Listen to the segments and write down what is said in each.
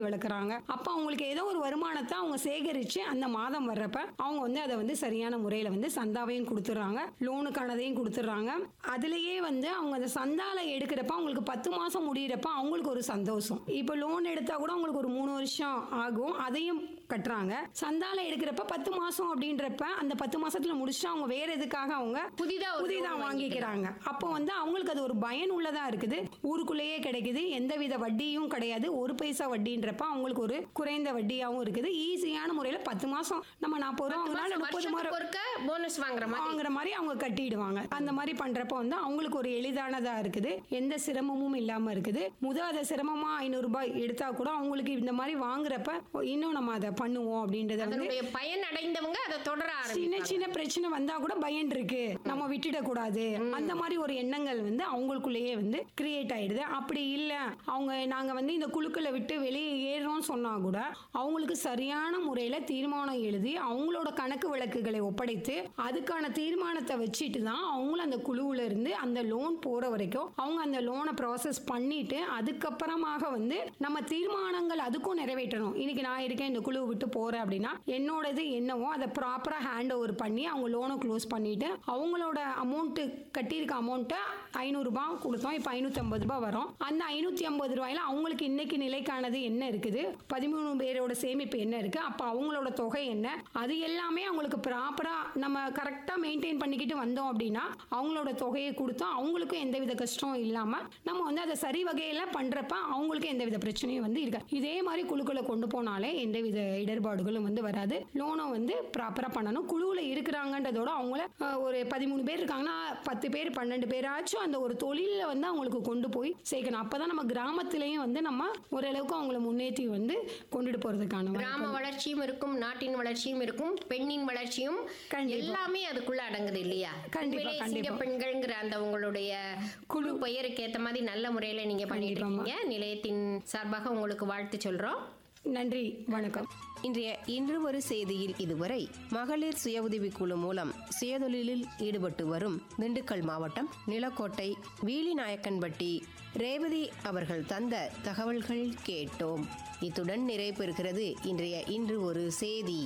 விளக்குறாங்க அப்ப அவங்களுக்கு ஏதோ ஒரு வருமானத்தை அவங்க சேகரிச்சு அந்த மாதம் வர்றப்ப அவங்க வந்து அதை வந்து சரியான முறையில வந்து சந்தாவையும் கொடுத்துட்றாங்க லோனுக்கானதையும் கொடுத்துட்றாங்க அதுலயே வந்து அவங்க அந்த சந்தால எடுக்கிறப்ப அவங்களுக்கு பத்து மாசம் முடியிறப்ப அவங்களுக்கு ஒரு சந்தோஷம் இப்போ லோன் எடுத்தா கூட அவங்களுக்கு ஒரு மூணு வருஷம் ஆகும் அதையும் கட்டுறாங்க சந்தால எடுக்கிறப்ப பத்து மாசம் அப்படின்றப்ப அந்த பத்து மாசத்துல முடிச்சுட்டு அவங்க வேற எதுக்காக அவங்க புதிதா ஒரு புதிதா loan வாங்கிக்கிறாங்க அப்போ வந்து அவங்களுக்கு அது ஒரு பயன் உள்ளதா இருக்குது ஊருக்குள்ளேயே கிடைக்குது எந்தவித வட்டியும் கிடையாது ஒரு பைசா வட்டின்றப்ப அவங்களுக்கு ஒரு குறைந்த வட்டியாவும் இருக்குது ஈஸியான முறையில பத்து மாசம் நம்ம நாற்பது ரூபா வாங்கினாலும் முப்பது வருஷத்துக்கு முறை ஒருக்க போனஸ் வாங்குற மாதிரி வாங்குற மாதிரி அவங்க கட்டிடுவாங்க அந்த மாதிரி பண்றப்ப வந்து அவங்களுக்கு ஒரு எளிதானதா இருக்குது எந்த சிரமமும் இல்லாம இருக்குது முத அதை சிரமமா ஐநூறு ரூபாய் எடுத்தா கூட அவங்களுக்கு இந்த மாதிரி வாங்குறப்ப இன்னும் நம்ம அதை பண்ணுவோம் அப்படின்றத வந்து அதனுடைய பயன் அடைந்தவங்க அதை தொடர சின்ன ஆரம்பிப்பாங்க சின்ன பிரச்சனை வந்தா கூட பயன் இருக்கு நம்ம விட்டுடக் கூடாது அந்த மாதிரி ஒரு எண்ணங்கள் வந்து அவங்களுக்குள்ளேயே வந்து கிரியேட் ஆயிடுது அப்படி இல்ல அவங்க நாங்க வந்து இந்த குழுக்களை விட்டு வெளியே ஏறுறோம்னு சொன்னா கூட அவங்களுக்கு சரியான முறையில தீர்மானம் எழுதி அவங்களோட கணக்கு வழக்குகளை ஒப்படைத்து அதுக்கான தீர்மானத்தை வச்சுட்டு தான் அவங்களும் அந்த குழுவுல இருந்து அந்த லோன் போற வரைக்கும் அவங்க அந்த லோனை ப்ராசஸ் பண்ணிட்டு அதுக்கப்புறமாக வந்து நம்ம தீர்மானங்கள் அதுக்கும் நிறைவேற்றணும் இன்னைக்கு நான் இருக்கேன் இந்த குழுவை விட்டு போறேன் அப்படின்னா என்னோடது என்னவோ அதை ப்ராப்பரா ஹேண்ட் ஓவர் பண்ணி அவங்க லோனை க்ளோஸ் பண்ணிட்டு அவங்களோட அமௌண்ட் கட்டியிருக்க அமௌண்ட்டை ஐநூறுரூபா கொடுத்தோம் இப்போ ஐநூற்றி ஐம்பது ரூபாய் வரும் அந்த ஐநூற்றி ஐம்பது ரூபாயில அவங்களுக்கு இன்னைக்கு நிலைக்கானது என்ன இருக்குது பதிமூணு பேரோட சேமிப்பு என்ன இருக்கு அப்போ அவங்களோட தொகை என்ன அது எல்லாமே அவங்களுக்கு ப்ராப்பரா நம்ம கரெக்டாக மெயின்டைன் பண்ணிக்கிட்டு வந்தோம் அப்படின்னா அவங்களோட தொகையை கொடுத்தோம் அவங்களுக்கும் எந்தவித கஷ்டம் இல்லாம நம்ம வந்து அதை சரி வகையில பண்றப்ப அவங்களுக்கு எந்தவித பிரச்சனையும் வந்து இருக்காது இதே மாதிரி குழுக்களை கொண்டு போனாலே எந்தவித இடர்பாடுகளும் வந்து வராது லோனும் வந்து ப்ராப்பரா பண்ணணும் குழுவில் இருக்கிறாங்கன்றதோட அவங்கள அஹ், ஒரு பதிமூணு பேர் இருக்காங்கன்னா பத்து பேர் பன்னெண்டு பேராச்சும் அந்த ஒரு தொழிலில் வந்து அவங்களுக்கு கொண்டு போய் சேர்க்கணும் அப்பதான் நம்ம கிராமத்திலையும் வந்து நம்ம ஓரளவுக்கு அவங்கள முன்னேற்றி வந்து கொண்டுட்டு போறதுக்கான வாய்ப்பு கிராம வளர்ச்சியும் இருக்கும் நாட்டின் வளர்ச்சியும் இருக்கும் பெண்ணின் வளர்ச்சியும் கண்டிப்பா. எல்லாமே அதுக்குள்ள அடங்குது இல்லையா கண்டிப்பா, உண்மையிலே கண்டிப்பா. சிங்க பெண்கள்ங்கிற அந்த உங்களுடைய குழு பெயருக்கு ஏத்த மாதிரி நல்ல முறையில நீங்க பண்ணிட்டு கண்டிப்பாம்மா. இருக்கீங்க நிலையத்தின் சார்பாக உங்களுக்கு வாழ்த்து சொல்றோம் நன்றி வணக்கம் இன்றைய இன்று ஒரு செய்தியில் இதுவரை மகளிர் சுய உதவிக் குழு மூலம் சுயதொழிலில் ஈடுபட்டு வரும் திண்டுக்கல் மாவட்டம் நிலக்கோட்டை வீலிநாயக்கன்பட்டி ரேவதி அவர்கள் தந்த தகவல்கள் கேட்டோம் இத்துடன் நிறைவு பெறுகிறது இன்றைய இன்று ஒரு செய்தி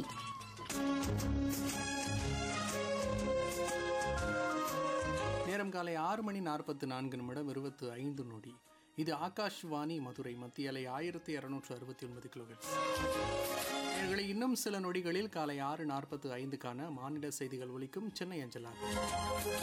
நேரம் காலை ஆறு மணி நாற்பத்து நான்கு நிமிடம் இருபத்து ஐந்து நொடி இது ஆகாஷ்வாணி மதுரை மத்திய அலை ஆயிரத்தி இரநூற்று அறுபத்தி ஒன்பது கிலோமீட்டர் நேயர்களே, இன்னும் சில நொடிகளில் காலை ஆறு நாற்பத்து ஐந்துக்கான மாநில செய்திகள் ஒலிக்கும் சென்னை அஞ்சலாக